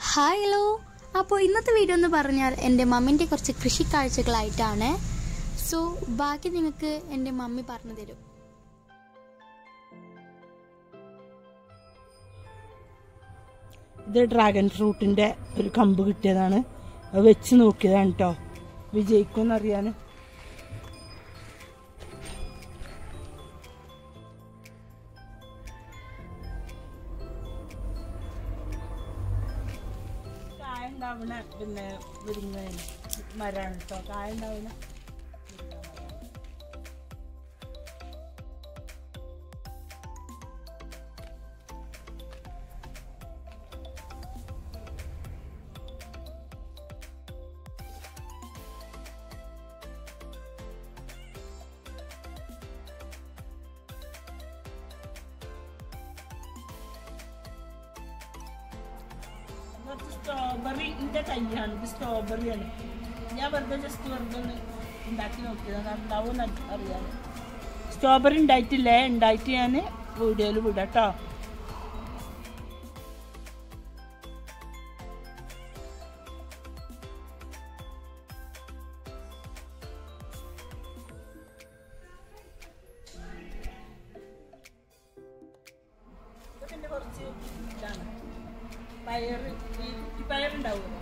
hi hello അപ്പോൾ ഇന്നത്തെ video എന്ന് പറഞ്ഞാൽ എൻ്റെ മമ്മിൻ്റെ കുറച്ച് കൃഷി കാഴ്ചകളായിട്ടാണ് സോ ബാക്കി നിങ്ങൾക്ക് എൻ്റെ മമ്മി പറഞ്ഞു തരും ഇത് ഡ്രാഗൺ ഫ്രൂട്ടിന്റെ ഒരു കമ്പ് കിട്ടിയതാണ് അത് വെച്ച് നോക്കിയതാണ് കേട്ടോ വിജയിക്കുമെന്ന് അറിയാൻ കായ ഉണ്ടാവണ പിന്നെ മുരിങ്ങ മരമാണ് കേട്ടോ കായ ഉണ്ടാവണ കുറച്ച് സ്ട്രോബെറിന്റെ തൈയാണ് ഇത് സ്ട്രോബെറിയാണ് ഞാൻ വെറുതെ ജസ്റ്റ് വെറുതെ ഒന്ന് ഉണ്ടാക്കി നോക്കിയത് ഉണ്ടാവും അറിയാൻ സ്ട്രോബെറി ഉണ്ടായിട്ടില്ലേ ഉണ്ടായിട്ട് ഞാൻ വീഡിയോയിൽ വിടാം കേട്ടോ ഇതിന്റെ കുറച്ച് ഇതാണ് പയർ ഈ കുറ്റിപ്പയറുണ്ടാവുമല്ലോ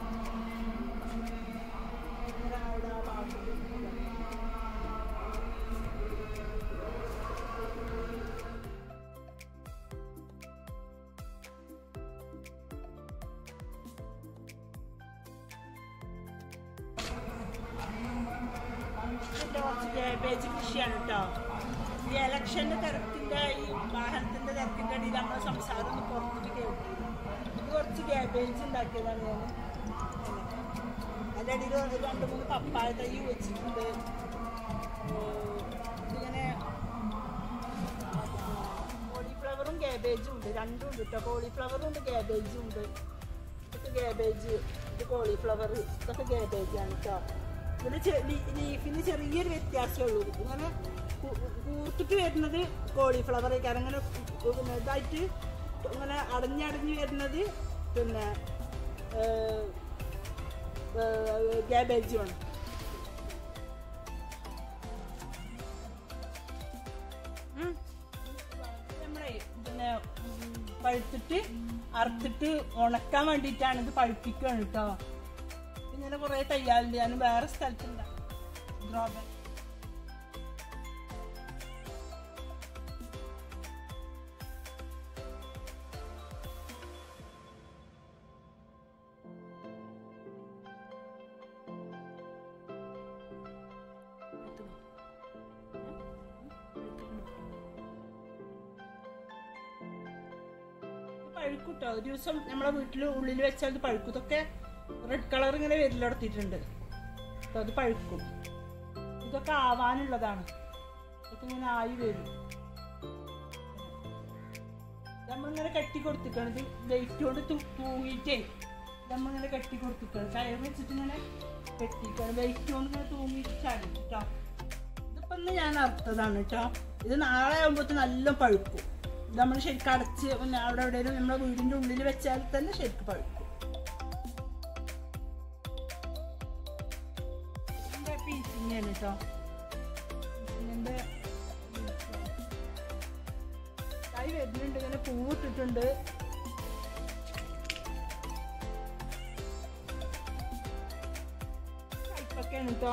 ഇങ്ങനെ അവിടെ ആ ഭാഗത്ത് ഇതിന്റെ കുറച്ച് കാബേജ് കൃഷിയാണ് കേട്ടോ ഈ ഇലക്ഷന്റെ തിരക്കിന്റെ ഈ വാഹനത്തിന്റെ തിരക്കിന്റെ ഇടയിൽ നമ്മളെ സംസാരം ഒന്ന് പുറത്തേക്ക് കേട്ടു ഇത് കുറച്ച് കാബേജ് ഉണ്ടാക്കിയതാണ് ഞാൻ അതിൻ്റെ ഇടയിൽ ഒരു രണ്ട് മൂന്ന് പപ്പായ തൈ വെച്ചിട്ടുണ്ട് ഏഹ് ഇതിങ്ങനെ കോളിഫ്ലവറും കാബേജും ഉണ്ട് രണ്ടും ഉണ്ട് കേട്ടോ കോളിഫ്ലവറും ഉണ്ട് കാബേജും ഉണ്ട് ഇതൊക്കെ കാബേജ് ഇത് കോളിഫ്ലവർ ഇതൊക്കെ കാബേജാണ് കേട്ടോ ഇതിന് ചെ- ലീ- ലീഫിന് ചെറിയൊരു വ്യത്യാസമേ ഉള്ളൂ ഇങ്ങനെ കൂ- കൂർത്തിട്ട് വരുന്നത് കോളിഫ്ലവർ കാരണം ഇങ്ങനെ കു- പിന്നെ ഇതായിട്ട് ഇങ്ങനെ അടഞ്ഞടഞ്ഞ് വരുന്നത് പിന്നെ ക്യാബേജുമാണ് നമ്മളെ പിന്നെ ഉം, പഴുത്തിട്ട് അറുത്തിട്ട് ഉണക്കാൻ വേണ്ടിയിട്ടാണ് ഇത് പഴുപ്പിക്കുകയാണ് കേട്ടോ ഇങ്ങനെ കുറെ തയ്യാറുണ്ട് ഞാൻ വേറെ സ്ഥലത്തുണ്ട് ദ്രോബൻ പഴുക്കൂട്ടോ ഒരു ദിവസം നമ്മളെ വീട്ടിൽ ഉള്ളിൽ വെച്ചാൽ ഇത് പഴുക്കും ഇതൊക്കെ റെഡ് കളർ ഇങ്ങനെ വരിലെടുത്തിട്ടുണ്ട് അപ്പൊ അത് പഴുക്കും ഇതൊക്കെ ആവാനുള്ളതാണ് ഇതൊക്കെ ഇങ്ങനെ ആയി വരും നമ്മളിങ്ങനെ കെട്ടി കൊടുത്തിട്ടാണ് ഇത് വെയിറ്റ് കൊണ്ട് തു- തൂങ്ങിയിട്ടേ നമ്മളിങ്ങനെ കെട്ടി കൊടുത്തിട്ടാണ് കയർ വെച്ചിട്ട് ഇങ്ങനെ കെട്ടിക്കാണ് വെയിറ്റ് കൊണ്ട് ഇങ്ങനെ തൂങ്ങിയിട്ടാണ് കേട്ടോ ഇതിപ്പോ ഇന്ന് ഞാൻ അറുത്തതാണ് കേട്ടോ ഇത് നാളെ ആകുമ്പോഴത്തെ നല്ല പഴുക്കും ഇത് നമ്മൾ ശരിക്കും അടച്ച് പിന്നെ അവിടെ എവിടെയെങ്കിലും നമ്മുടെ വീടിന്റെ ഉള്ളിൽ വെച്ചാൽ തന്നെ ശരിക്കും പഴുക്കും ഇതിന്റെ പീസിങ്ങാണ് കേട്ടോ പീസിങ്ങിന്റെ കൈ വരുന്നുണ്ട് ഇങ്ങനെ പൂവിട്ടിട്ടുണ്ട് കയ്പൊക്കെയാണ് കേട്ടോ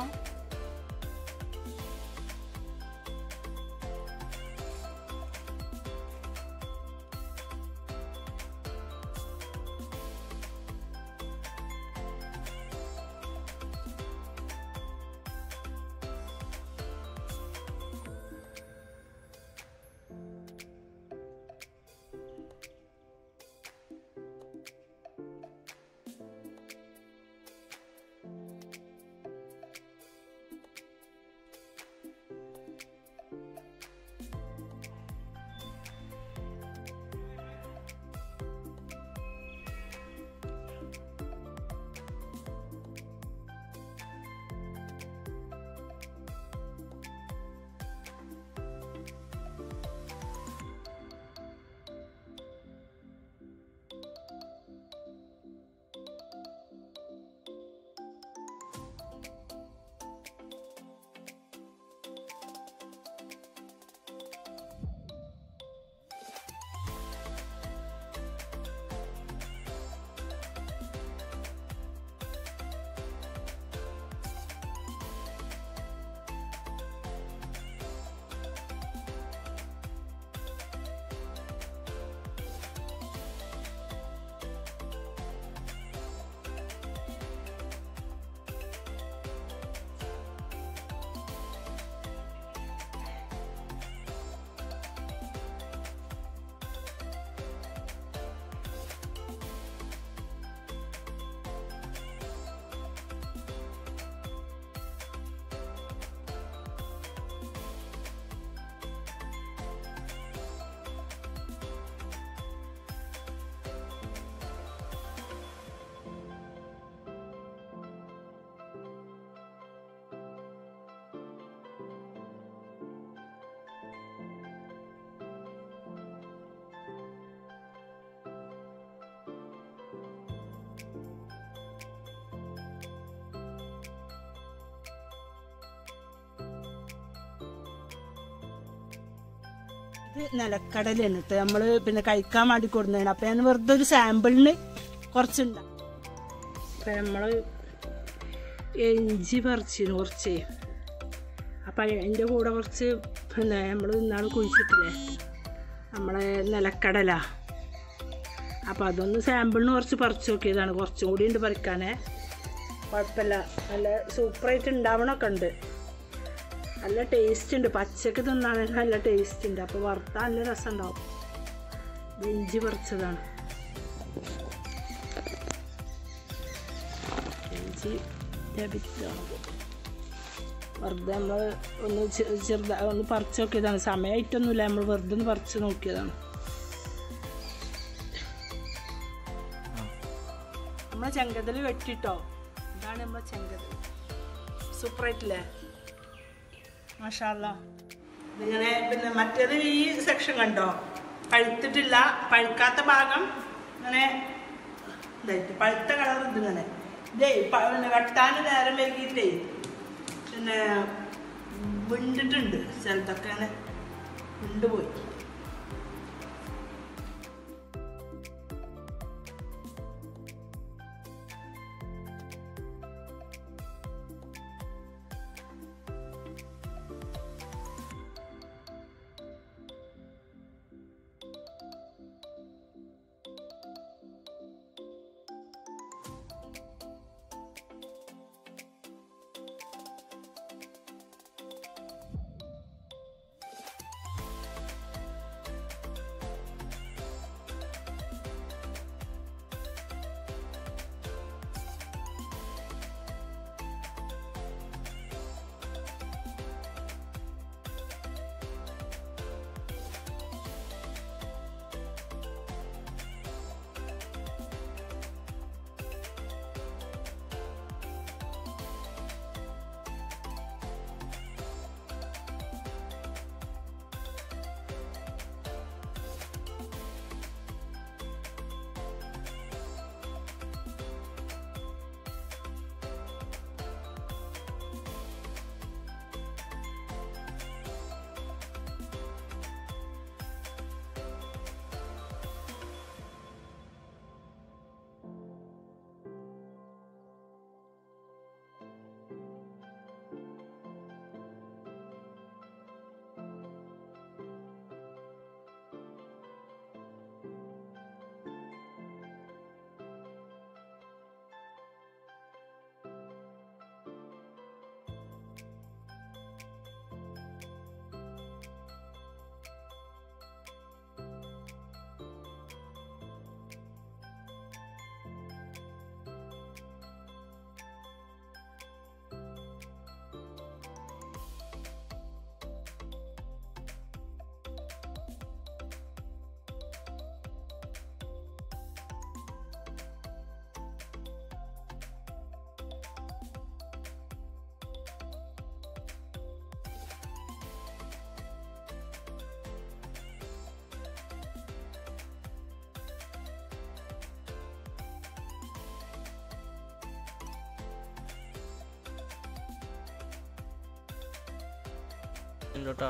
ഇത് നിലക്കടലാണ് കേട്ടോ നമ്മള് പിന്നെ കഴിക്കാൻ വേണ്ടി കൊടുന്നതാണ് അപ്പൊ ഞാൻ വെറുതെ ഒരു സാമ്പിളിന് കുറച്ചുണ്ട അപ്പൊ നമ്മള് ഇഞ്ചി പറിച്ചിന് കുറച്ച് അപ്പൊ അതിന്റെ കൂടെ കുറച്ച് പിന്നെ നമ്മൾ ഇന്നാൾ കുഴിച്ചിട്ടില്ലേ നമ്മളെ നിലക്കടല അപ്പൊ അതൊന്ന് സാമ്പിളിന് കുറച്ച് പറിച്ചു നോക്കിയതാണ് കുറച്ചും കൂടി ഉണ്ട് പറിക്കാനേ കുഴപ്പമില്ല നല്ല സൂപ്പറായിട്ട് ഉണ്ടാവണമൊക്കെ ഉണ്ട് നല്ല ടേസ്റ്റ് ഉണ്ട് പച്ചക്ക് തിന്നാൻ നല്ല ടേസ്റ്റ് ഉണ്ട് അപ്പോൾ വറുത്താൽ നല്ല രസം ഉണ്ടാവും ഇത് ഇഞ്ചി പറിച്ചതാണ് ഇഞ്ചി ലഭിച്ചതാണ് വെറുതെ നമ്മൾ ഒന്ന് ചെ- ചെറുതാ ഒന്ന് പറിച്ച് നോക്കിയതാണ് സമയമായിട്ടൊന്നുമില്ല നമ്മൾ വെറുതെ ഒന്ന് പറിച്ച് നോക്കിയതാണ് നമ്മളെ ചെങ്കതൽ വെട്ടിട്ടോ ഇതാണ് നമ്മളെ ചെങ്കതൽ സൂപ്പറായിട്ടില്ലേ മാഷാല്ല ഇതിങ്ങനെ പിന്നെ മറ്റേത് ഈ സെക്ഷൻ കണ്ടോ പഴുത്തിട്ടില്ല പഴുക്കാത്ത ഭാഗം ഇങ്ങനെ ഇതായിട്ട് പഴുത്ത കളർ ഇതിങ്ങനെ ഇതേ പ- പിന്നെ വെട്ടാൻ നേരം വൈകിട്ടേ പിന്നെ വിണ്ടിട്ടുണ്ട് ചിലതൊക്കെ അങ്ങനെ വിണ്ടുപോയി ഉണ്ട് കേട്ടോ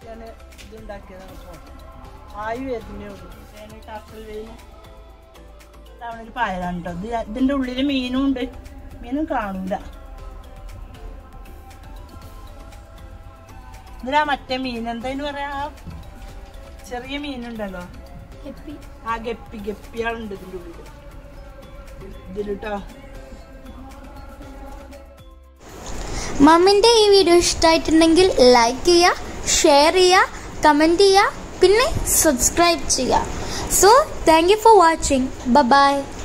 ഞാൻ ഇത് ഉണ്ടാക്കിയതാണ് ഇപ്പോൾ ആയി വരുന്നേ ഉള്ളൂ ഞാൻ കാപ്പിൽ വെയിന് ഇതാണ് ഒരു പായലാണ് കേട്ടോ ഇത് ഇതിൻ്റെ ഉള്ളിൽ മീനും ഉണ്ട് മീനും കാണൂല ഇതിലാ മറ്റേ മീൻ എന്താന്ന് പറയാ ആ ചെറിയ മീനുണ്ടല്ലോ ഹാപ്പി ആ ഗപ്പി ഗപ്പികളുണ്ട് ഇതിൻ്റെ ഉള്ളിൽ ഇതിലിട്ടോ മമ്മിൻ്റെ ഈ വീഡിയോ ഇഷ്ടമായിട്ടുണ്ടെങ്കിൽ ലൈക്ക് ചെയ്യുക ഷെയർ ചെയ്യുക കമൻറ്റ് ചെയ്യുക പിന്നെ സബ്സ്ക്രൈബ് ചെയ്യുക so thank you for watching by